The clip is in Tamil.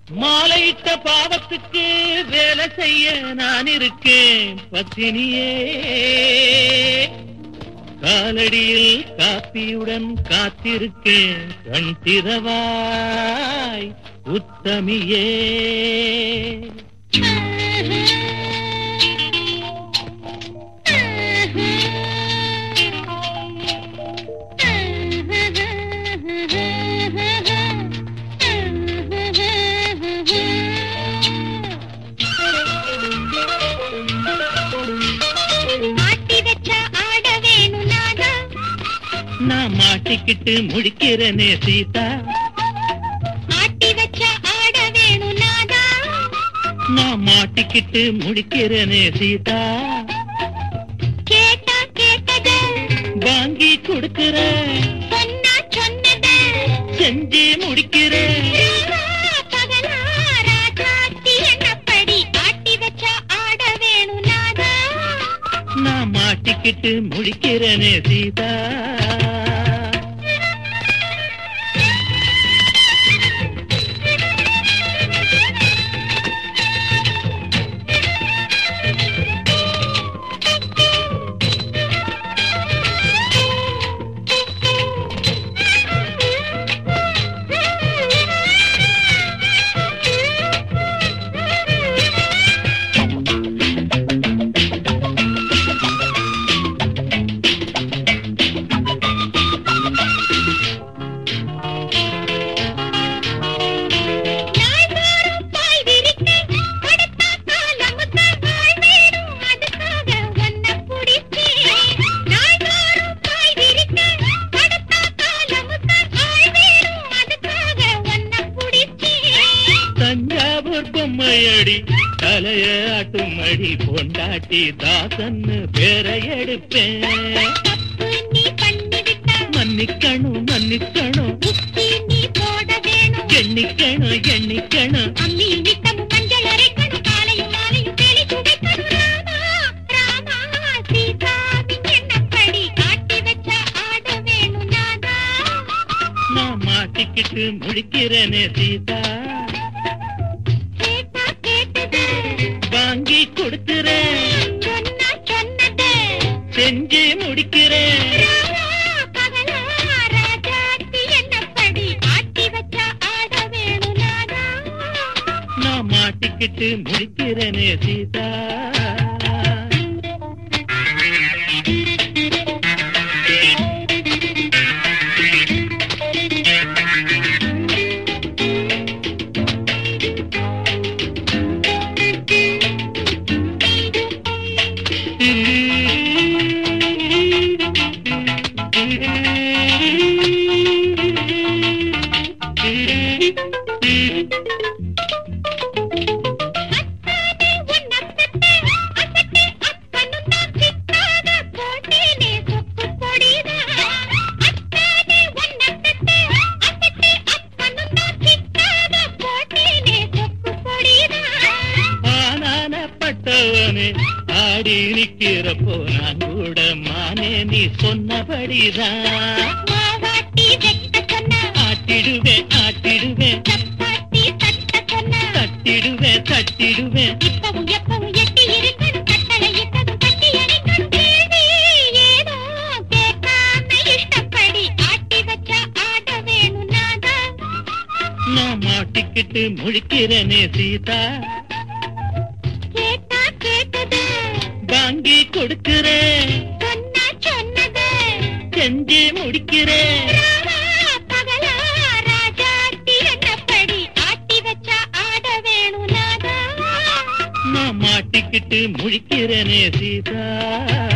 மாலையிட்ட பாவத்துக்கு வேலை செய்ய நான் இருக்கேன் பத்தினியே காலடியில் காப்பியுடன் காத்திருக்கேன் கண் திறவாய் உத்தமியே மாட்டி வச்ச ஆட வேணும் நாதா நான் மாட்டிக்கிட்டு முடிக்கிறேனே சீதா மாட்டி வச்ச ஆட வேணும் நாதா நான் மாட்டிக்கிட்டு முடிக்கிறேனே சீதா கேட்டா கேட்டது வாங்கி கொடுக்கிறேன் சொன்னா சொன்னது செஞ்சு முடிக்கிறேன் ராவா பகலா ராஜாத்தி என்னப்படி ஆட்டி வச்ச ஆட வேணும் நாதா நான் மாட்டிக்கிட்டு முடிக்கிறேனே சீதா நாள்தோறும் பாய் விரித்து, படுத்தா காலமுத்த ஆள் வேணும், அதுக்காக உன்னை பிடிச்சேன். நாள்தோறும் பாய் விரித்து, படுத்தா காலமுத்த ஆள் வேணும், அதுக்காக உன்னை பிடிச்சேன். தஞ்சாவூர் பொம்மையடி தலைய ஆட்டுமடி பொண்டாட்டி தாசன்னு பேரை எடுப்பேன் தப்பு நீ பண்ணிவிட்டா, மன்னிக்கணும் மன்னிக்கணும் புத்தி நீ போட வேணும். எண்ணிக்கணும் எண்ணிக்கணும் அம்மி நித்தமும் மஞ்சள் அரைக்கணும், காலையும் மாலையும் தேடி துடைக்கணும். ராமா, ராமா, சீதாவின் எண்ணப்படி ஆட்டி வச்ச ஆட வேணும் நாதா நான் மாட்டிக்கிட்டு முடிக்கிறேனே சீதா கேட்டா கேட்டது வாங்கி கொடுக்கிறேன் சொன்னா சொன்னது செஞ்சு முடிக்கிறேன் ராவா பகலா ராஜாத்தி என்னப்படி ஆட்டி வச்ச ஆட வேணும் நாதா நான் மாட்டிக்கிட்டு முடிக்கிறேனே சீதா அத்தானே உன்னத்தத்தை அசட்டு அப்பனும் தான் சித்தாத போட்டேனே சொக்கு பொடிதான் அத்தானே உன்னத்தத்தை அசட்டு அப்பனும் தான் சித்தாத போட்டேனே சொக்கு பொடிதான் ஆனானப்பட்டவனே ஆடி நிக்கிறப்போ நான் கூட மானே நீ சொன்னபடிதான் மாவாட்டி வெட்ட சொன்ன ஆட்டிடுவேன் ஆட்டிடுவேன் சப்பாத்தி தட்ட சொன்ன தட்டிடுவேன் தட்டிடுவேன் இப்பவும் எப்பவும் எட்டி இருக்கணும் கட்டளை இட்டதும் கட்டி அணைக்கணும் கேள்வி ஏதோ கேட்காம இஷ்டப்படி ஆட்டி வச்ச ஆட வேணும் நாதா நான் மாட்டிக்கிட்டு முழிக்கிறேனே சீதா கேட்டா கேட்டது வாங்கி கொடுக்கிறேன் சொன்னா சொன்னது செஞ்சு முடிக்கிறேன் ராவா பகலா ராஜாத்தி என்னப்படி ஆட்டி வச்ச ஆட வேணும் நாதா நான் மாட்டிக்கிட்டு முழிக்கிறேனே சீதா